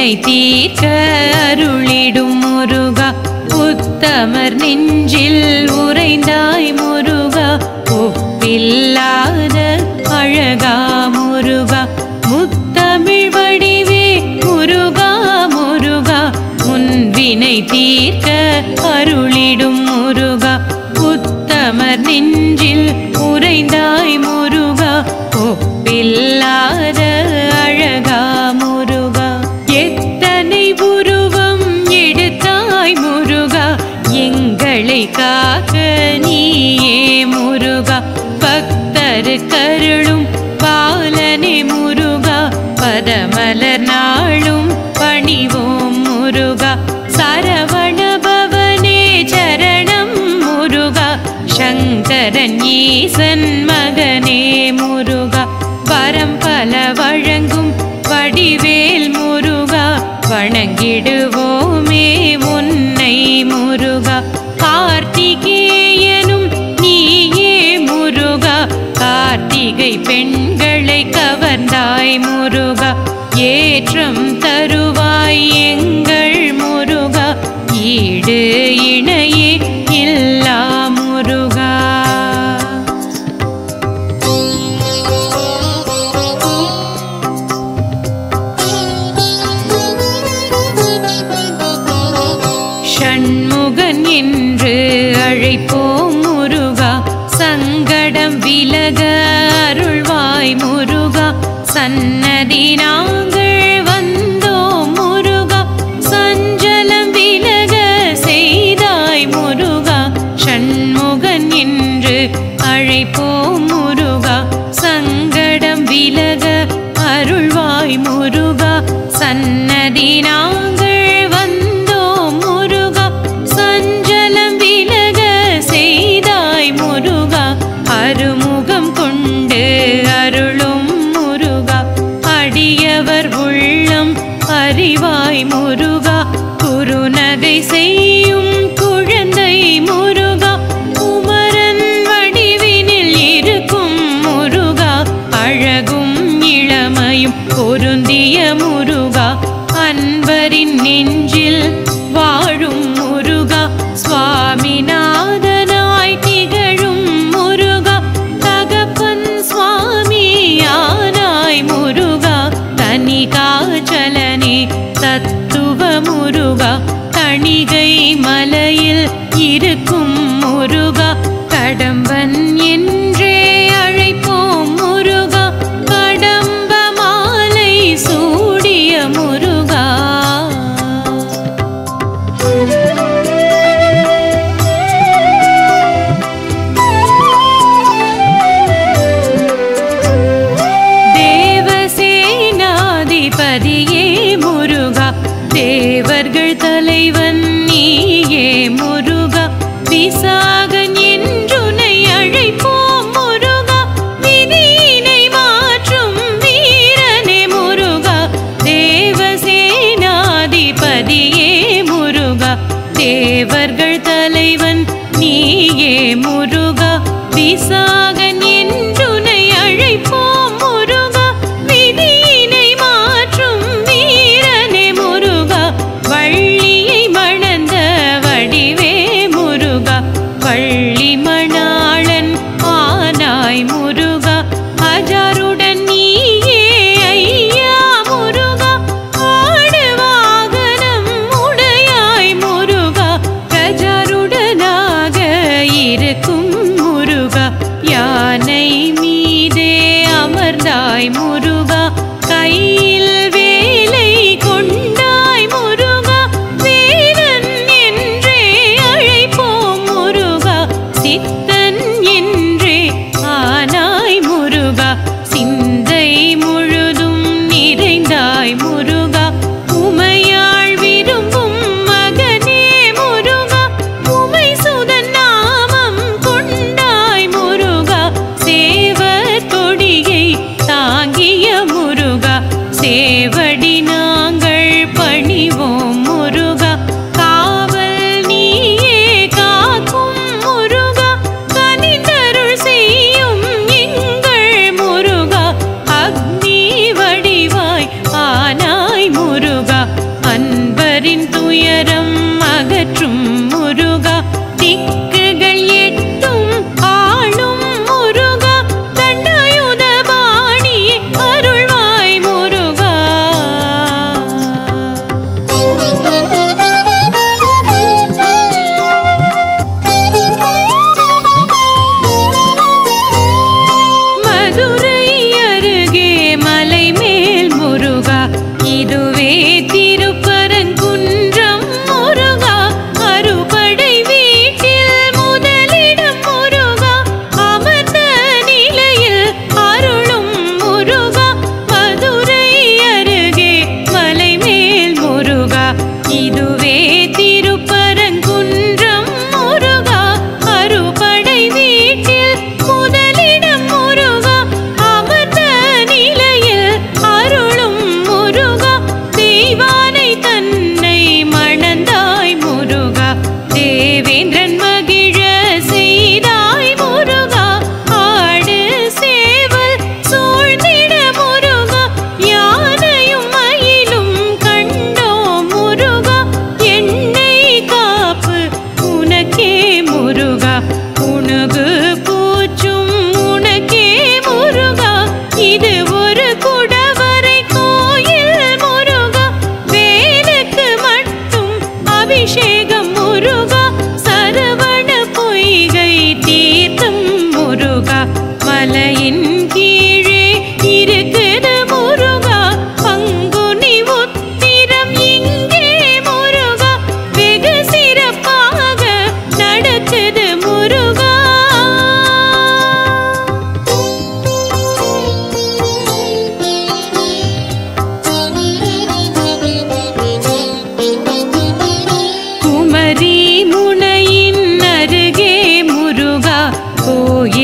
வினை தீர்க்க அருளிடும் முருகா உத்தமர் நெஞ்சில் உறைந்தாய் முருகா ஒப்பில்லாத அழகா முருகா முத்தமிழ் வடிவே முருகா முருகா உன் வினை தீர்க்க அருளிடும் முருகா உத்தமர் நெஞ்சில் உறைந்தாய் முருகா ஒப்பில்லாத அழகா முருகா எத்தனை உருவம் எடுத்தாய் முருகா எங்களை காக்க நீயே முருகா பக்தரு கருளும் பாலனே முருகா பதமலர் நாளும் பணிவோம் முருகா சரவண பவனே சரணம் முருகா சங்கரன் ஈசன் மகனே முருகா வரம் பல வழங்கும் வடிவேல் முருகா வணங்கிடுவோமே உன்னை முருகா கார்த்திகேயனும் நீயே முருகா கார்த்திகை பெண்களை கவர்ந்தாய் முருகா ஏற்றம் தருவாய் எங்கள் முருகா ஈடு இணையே இல்லா முருகா ஷண்முகன் என்று அழைப்போம் முருகா சங்கடம் விலக அருள்வாய் முருகா சன்னதி நாங்கள் வந்தோம் முருகா சஞ்சலம் விலக செய்தாய் முருகா ஷண்முகன் என்று அழைப்போம் முருகா சங்கடம் விலக அருள்வாய் முருகா சன்னதி நாங்கள் வந்தோம் முருகா சஞ்சலம் விலக செய்தாய் முருகா அருமுகம் கொண்டு அருளும் முருகா அடியவர் உள்ளம் அறிவாய் முருகா குறுநகை செய்யும் குழந்தை முருகா குமரன் வடிவினில் இருக்கும் முருகா அழகும் இளமையும் பொருந்திய முருகா அன்பரின் நெஞ்சில் வாழும் முருகா சுவாமிநாதனாய் திகழும் முருகா தகப்பன் சுவாமியானாய் முருகா தனிகாச்சலனே தத்துவ முருகா தணிகை மலையில் இருக்கும் முருகா கடம்பன் என்றே அழைப்போம் முருகா கடம்ப மாலை சூடிய முருகா தேவசேனாதிபதியே முருகா தேவர்கள் தலைவன் நீயே முருகா விசாகன் என்றுனை அழைப்போம் முருகா விதியினை மாற்றும் வீரனே முருகா தேவசேனாதிபதியே முருகா தேவர்கள் தலைவன் நீயே முருகா விசாகன் என்றுனை அழைப்போம் முருகா விதியினை மாற்றும் வீரனே முருகா வள்ளியை மணந்த வடிவே முருகா வள்ளி மணாளன் ஆனாய் முருகா அஜாருடன் நீயே ஐயா முருகா ஆடு வாகனம் உடையாய் முருகா கஜருடனாக இருக்கும் முருகா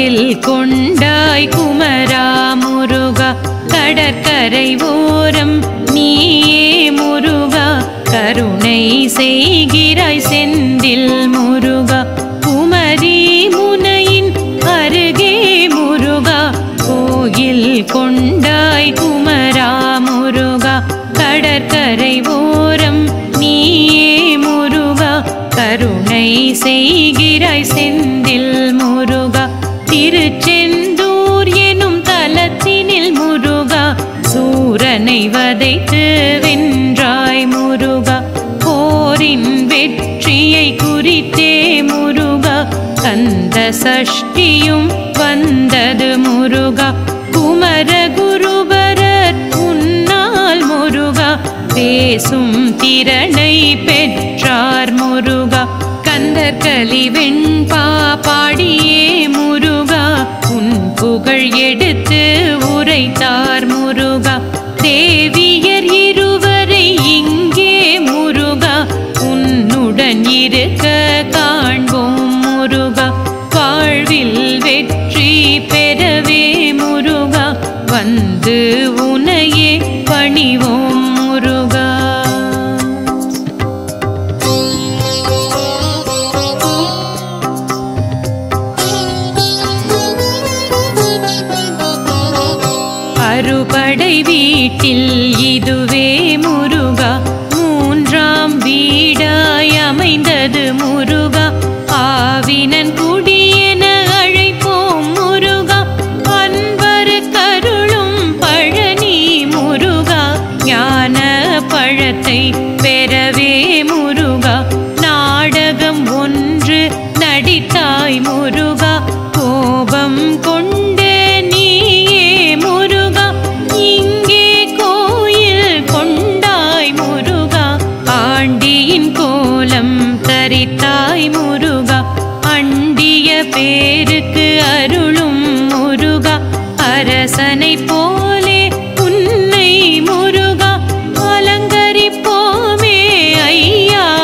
கோயில் கொண்டாய் குமரா முருகா கடற்கரை ஓரம் நீயே முருகா கருணை செய்கிறாய் செந்தில் முருகா குமரி முனையின் அருகே முருகா கோயில் கொண்டாய் குமரா முருகா கடற்கரை ஓரம் நீயே முருகா கருணை செய்கிறாய் செந்தில் முருகா திருச்செந்தூர் எனும் தலத்தினில் முருகா சூரனை வதைத்து வென்றாய் முருகா போரின் வெற்றியை குறித்தே முருகா கந்த சஷ்டியும் வந்தது முருகா குமரகுருபரர் உன்னால் முருகா பேசும் திறனை பெற்றார் முருகா கந்தர்களி வெண்பா பாடியே முருகா உன் புகழ் எடுத்து உரைத்தார் முருகா தேவியர் இருவரை இங்கே முருகா உன்னுடன் இருக்க காண்போம் முருகா வாழ்வில் வெற்றி பெறவே முருகா வந்து உனையே பணிவோம் முருகா அறுபடை வீட்டில் இதுவே முருகா மூன்றாம் வீடாய் அமைந்தது முருகா ஆவினன் குடியென அழைப்போம் முருகா அன்பரு கருளும் பழனி முருகா ஞான பழத்தை பெறவே முருகா நாடகம் ஒன்று நடித்தாய் முருகா கோபம் கொண்டு நீயே முருகா இங்கே கோயில் கொண்டாய் முருகா ஆண்டியின் கோலம் தரித்தாய் முருகா அண்டிய பேருக்கு அருளும் முருகா அரசனை போலே உன்னை முருகா அலங்கரிப்போமே ஐயா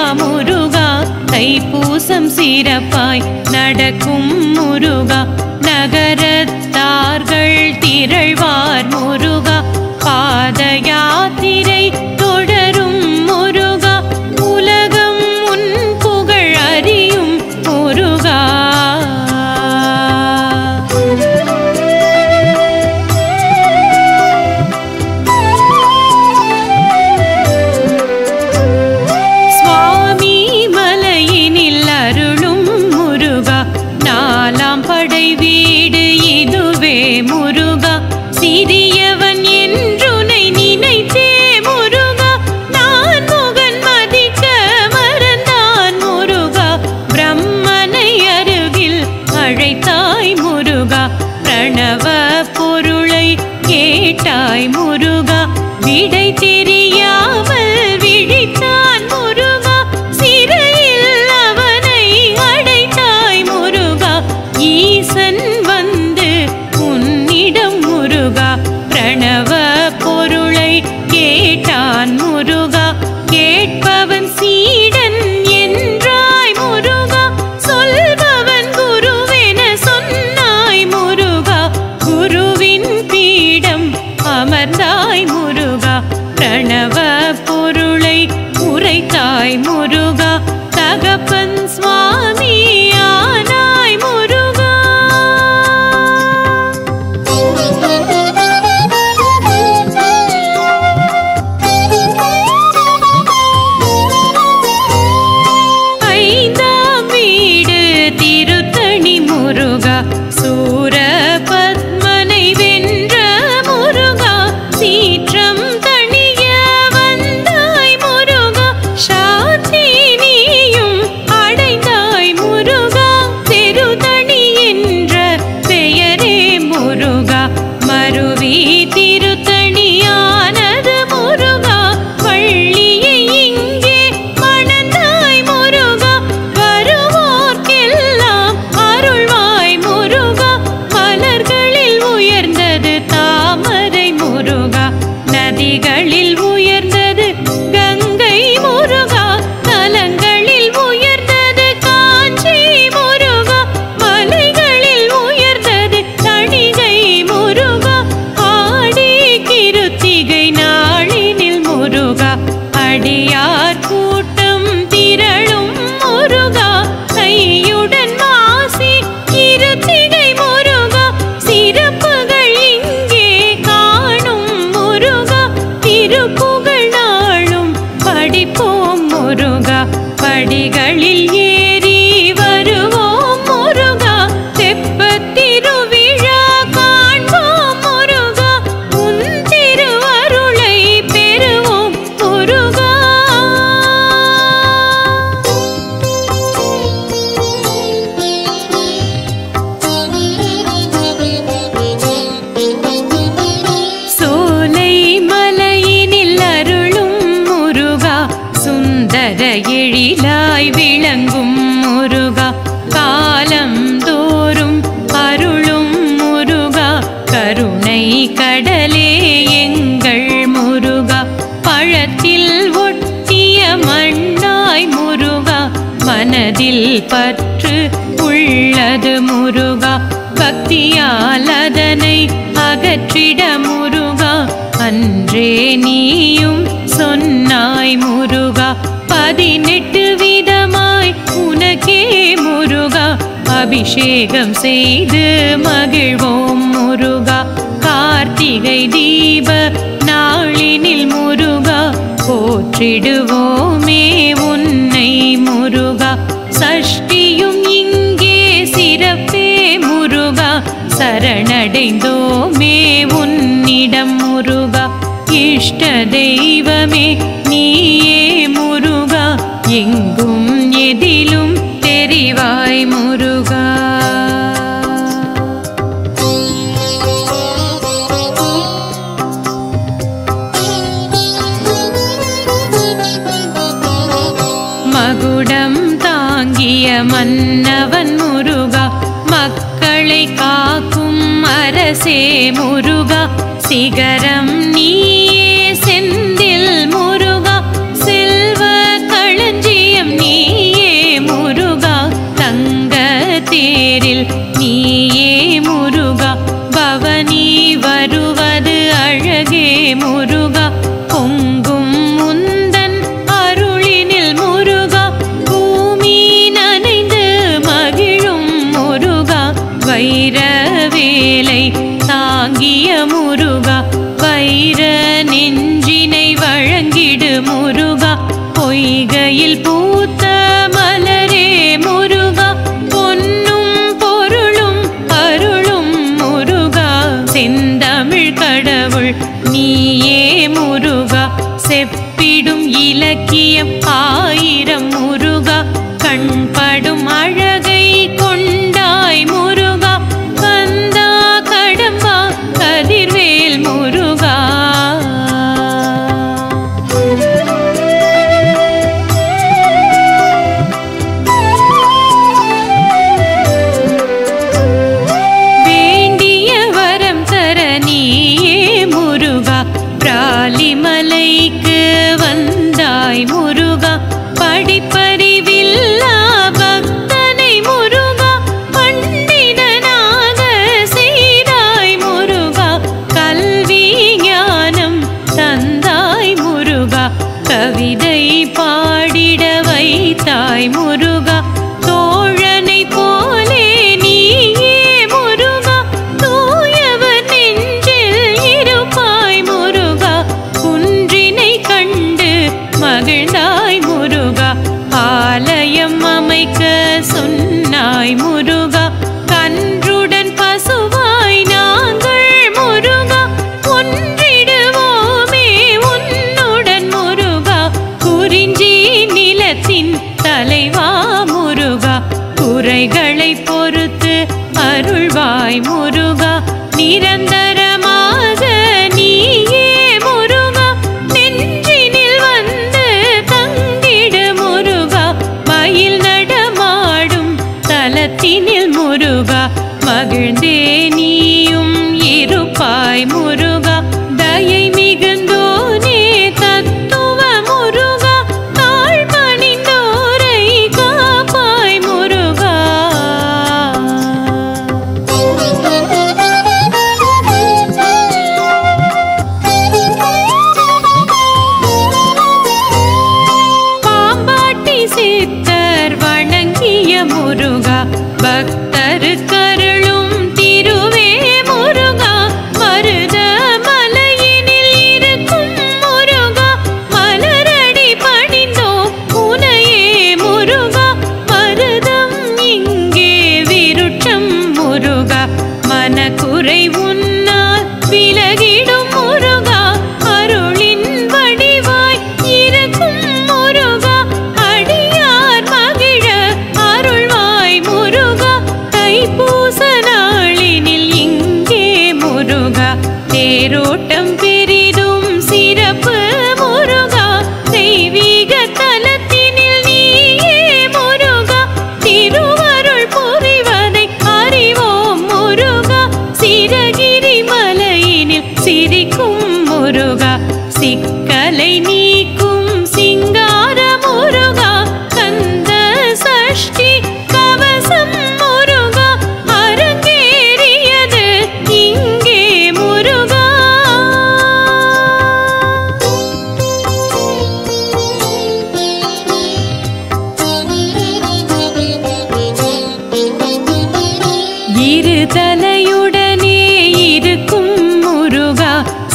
முருகா அடியார் கூட்டம் திரளும் முருகா கையுடன் மாசி இருத்திகை முருகா சிறப்புகள் இங்கே காணும் முருகா திருப்புகழ் நாளும் படிப்போம் முருகா படிகளில் ஏறி வருவோம் முருகா தெப்பத் திருவிழா காண்போம் முருகா உன் திருவருளை பெறுவோம் முருகா சோலை மலையினில் அருளும் முருகா சுந்தர எழிலாய் விளங்கும் முருகா காலம் தோறும் அருளும் முருகா கருணை கடலே எங்கள் முருகா பழத்தில் ஒட்டிய மண்ணாய் முருகா மனதில் பற்று உள்ளது முருகா பக்தியால் அதனை அகற்றிட முருகா அன்றே நீயும் சொன்னாய் முருகா பதினெட்டு விதமாய் உனக்கே முருகா அபிஷேகம் செய்து மகிழ்வோம் முருகா கார்த்திகை தீப நாளினில் முருகா போற்றிடுவோமே உன்னை முருகா சஷ்டியும் இங்கே சிறப்பே முருகா சரணடைந்தோமே உன்னிடம் முருகா இஷ்ட தெய்வமே நீயே முருகா எங்கும் எதிலும் தெரிவாய் முருகா மகுடம் தாங்கிய மன்னவன் முருகா மக்களை காக்கும் அரசே முருகா சிகரம் நீயே செந்தில் முருகா செல்வ களஞ்சியம் நீயே முருகா தங்க தேரில் நீயே முருகா பவனி வருவது அழகே முருகா பொங்கும் முந்தன் அருளினில் முருகா பூமி நனைந்து மகிழும் முருகா வைரவேலை தாங்கிய முருகா வைர நெஞ்சினை வழங்கிடு முருகா பொய்கையில் பூத்த மலரே முருகா பொன்னும் பொருளும் அருளும் முருகா செந்தமிழ் கடவுள் நீயே முருகா செப்பிடும் இலக்கியம் ஆயிரம் முருகா கண்படும் அழகை கொண்டாய் முருகா கந்தா கடம்பா கதிர்வேல் முருகா வேண்டிய வரம் தர நீயே முருகா பிராலிமலைக்கு வந்தாய் முருகா படிப்பறிவில்லா பக்தனை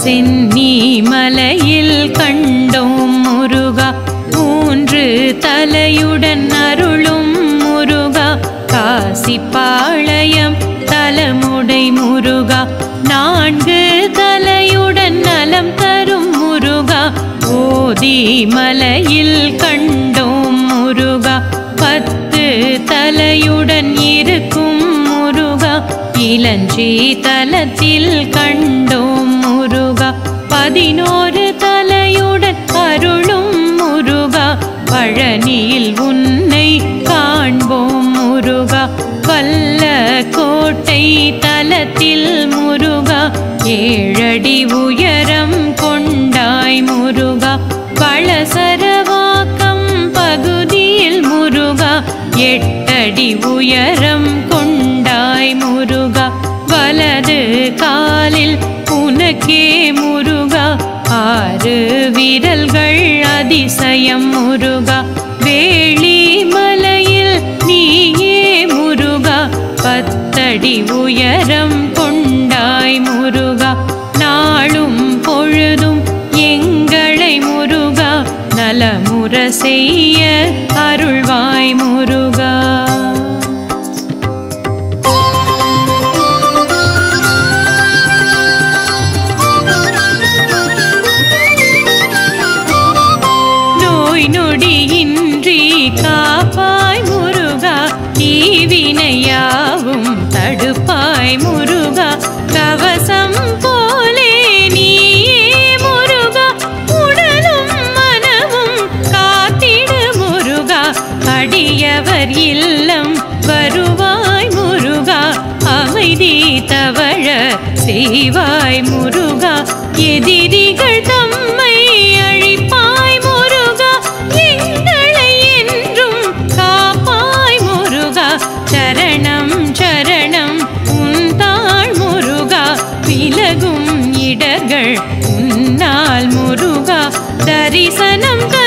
சென்னி மலையில் கண்டோம் முருகா மூன்று தலையுடன் அருளும் முருகா காசிப்பாளையம் தலமுடை முருகா நான்கு தலையுடன் நலம் தரும் முருகா ஓதி மலையில் கண்டோம் முருகா பத்து தலையுடன் இருக்கும் முருகா இளஞ்சி தலத்தில் கண்டோம் முருகா பதினோரு தலையுடன் அருளும் முருகா பழனியில் உன்னை காண்போம் முருகா வல்ல கோட்டை தலத்தில் முருகா ஏழடி உயரம் கொண்டாய் முருகா பழசரவாக்கம் பகுதியில் முருகா எட்டடி உயரம் கொண்டாய் முருகா வலது காலில் உனக்கே முருகா ஆறு விரல்கள் அதிசயம் முருகா வேளி மலையில் நீயே முருகா பத்தடி உயரம் கொண்டாய் முருகா நாளும் பொழுதும் எங்களை முருகா நலமுற செய்ய அருள்வாய் முருகா நோய் நொடியின்றி காப்பாய் முருகா தீவினையாவும் தடுப்பாய் முருகா கவசம் போலே நீயே முருகா உடலும் மனமும் காத்திடு முருகா அடியவர் இல்லம் வருவாய் முருகா அமைதி தவழ செய்வாய் முருகா எதிரிகள் தம்மை அழிப்பாய் முருகா எங்களை என்றும் காப்பாய் முருகா சரணம் சரணம் உந்தாள் முருகா விலகும் இடர்கள் உன்னால் முருகா தரிசனம் தர